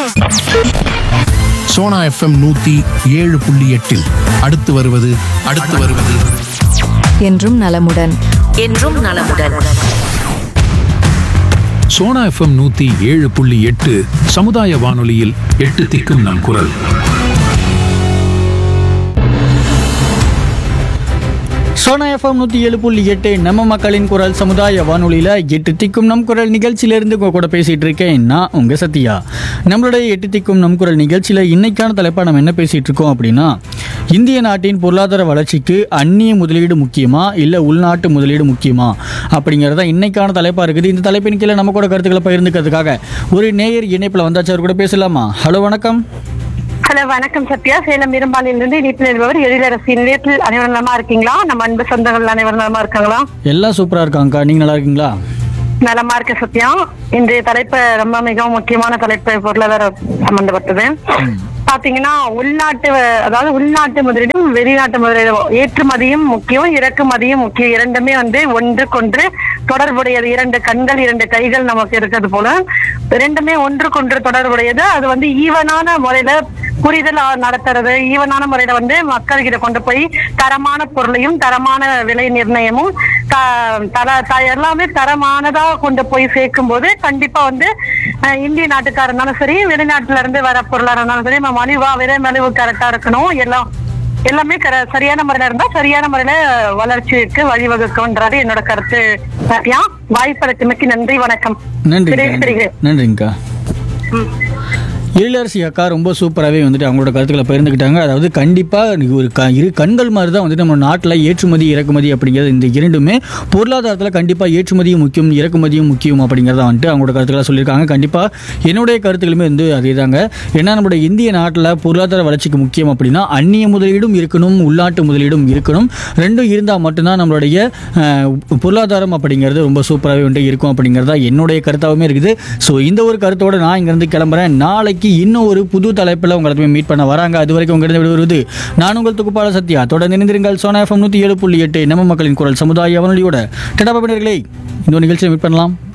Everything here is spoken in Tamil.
சோனா எஃப்எம் நூத்தி ஏழு புள்ளி எட்டில் அடுத்து வருவது அடுத்து வருவது என்றும் நலமுடன் என்றும் நலமுடன் சோனா எஃப்எம் நூத்தி ஏழு புள்ளி எட்டு சமுதாய வானொலியில் எட்டு திக்கும் நம் குரல் சோனா எஃப்எம் நூற்றி ஏழு புள்ளி எட்டு நம்ம மக்களின் குரல் சமுதாய வானொலியில் எட்டு திக்கும் நம் குரல் நிகழ்ச்சியிலேருந்து உங்க கூட பேசிகிட்டு இருக்கேன் நான் உங்கள் சத்யா நம்மளுடைய எட்டு திக்கும் நம் குரல் நிகழ்ச்சியில் இன்னைக்கான தலைப்பாக நம்ம என்ன பேசிகிட்டு இருக்கோம் அப்படின்னா இந்திய நாட்டின் பொருளாதார வளர்ச்சிக்கு அந்நிய முதலீடு முக்கியமா இல்லை உள்நாட்டு முதலீடு முக்கியமா அப்படிங்கிறது தான் இன்னைக்கான தலைப்பாக இருக்குது இந்த தலைப்பின் கீழே நம்ம கூட கருத்துக்களை பகிர்ந்துக்கிறதுக்காக ஒரு நேயர் இணைப்பில் வந்தாச்சு அவர் கூட பேசலாமா ஹலோ வணக்கம் ஹலோ வணக்கம் சத்யா சேலம் இரும்பாலிலிருந்து இணைப்பில் இருப்பவர் எழிலரசி நிலையத்தில் அனைவரும் நலமா இருக்கீங்களா நம்ம அன்பு சொந்தங்கள் அனைவரும் நலமா இருக்காங்களா எல்லாம் சூப்பராக இருக்காங்கக்கா நீங்கள் நல்லா இருக்கீங்களா நலமா இருக்க சத்யா இன்றைய தலைப்பு ரொம்ப மிகவும் முக்கியமான தலைப்பு பொருளாதார சம்பந்தப்பட்டது பாத்தீங்கன்னா உள்நாட்டு அதாவது உள்நாட்டு முதலீடும் வெளிநாட்டு முதலீடும் ஏற்றுமதியும் முக்கியம் இறக்குமதியும் முக்கியம் இரண்டுமே வந்து ஒன்றுக்கொன்று தொடர்புடையது இரண்டு கண்கள் இரண்டு கைகள் நமக்கு இருக்கிறது போல இரண்டுமே ஒன்றுக்கொன்று தொடர்புடையது அது வந்து ஈவனான முறையில புரிதல் ஆ- நடத்துறது ஈவனான முறையில வந்து மக்கள்கிட்ட கொண்டு போய் தரமான பொருளையும் தரமான விலை நிர்ணயமும் த- தர த- எல்லாமே தரமானதா கொண்டு போய் சேர்க்கும் போது கண்டிப்பா வந்து அஹ், இந்திய நாட்டுக்காரர் இருந்தாலும் சரி வெளிநாட்டுல இருந்து வர பொருளா இருந்தாலும் சரி நம்ம மலிவா விலை மலிவு கரெக்டா இருக்கணும் எல்லாம் எல்லாமே கர சரியான முறையில இருந்தா சரியான முறையில வளர்ச்சிக்கு வழிவகுக்கும்ன்றது என்னோட கருத்து சத்யா வாய்ப்பளித்தமைக்கு நன்றி வணக்கம் நன்றிங்கக்கா விடைபெறுகிறேன். நன்றிங்கக்கா ம். எழிலரசி அக்கா ரொம்ப சூப்பராகவே வந்துட்டு அவங்களோட கருத்துக்களை பகிர்ந்துக்கிட்டாங்க அதாவது கண்டிப்பாக ஒரு க இரு கண்கள் மாதிரி தான் வந்துட்டு நம்ம நாட்டில் ஏற்றுமதி இறக்குமதி அப்படிங்கிறது இந்த இரண்டுமே பொருளாதாரத்தில் கண்டிப்பாக ஏற்றுமதியும் முக்கியம் இறக்குமதியும் முக்கியம் அப்படிங்கிறத வந்துட்டு அவங்களோட கருத்துக்களை சொல்லியிருக்காங்க கண்டிப்பாக என்னுடைய கருத்துக்களுமே வந்து அதே தாங்க ஏன்னா நம்மளுடைய இந்திய நாட்டில் பொருளாதார வளர்ச்சிக்கு முக்கியம் அப்படின்னா அந்நிய முதலீடும் இருக்கணும் உள்நாட்டு முதலீடும் இருக்கணும் ரெண்டும் இருந்தால் மட்டும்தான் நம்மளுடைய அஹ், பொருளாதாரம் அப்படிங்கிறது ரொம்ப சூப்பராகவே வந்துட்டு இருக்கும் அப்படிங்கிறதா என்னுடைய கருத்தாகவுமே இருக்குது ஸோ இந்த ஒரு கருத்தோட நான் இங்கேருந்து கிளம்புறேன் நாளைக்கு இன்னும் ஒரு புது தலைப்பில் உங்களை மீட் பண்ண வராங்க அது வரைக்கும் உங்களிடம் விடுவது நான் உங்கள் துக்குப்பால சத்யா தொடர்ந்து இணைந்திருங்கள் சோனா எஃப்எம் நூற்றி ஏழு புள்ளி எட்டு நம்ம மக்களின் குரல் சமுதாய அவனொலியோட டடா பாபினர்களே இந்த ஒரு நிகழ்ச்சியை மீட் பண்ணலாம்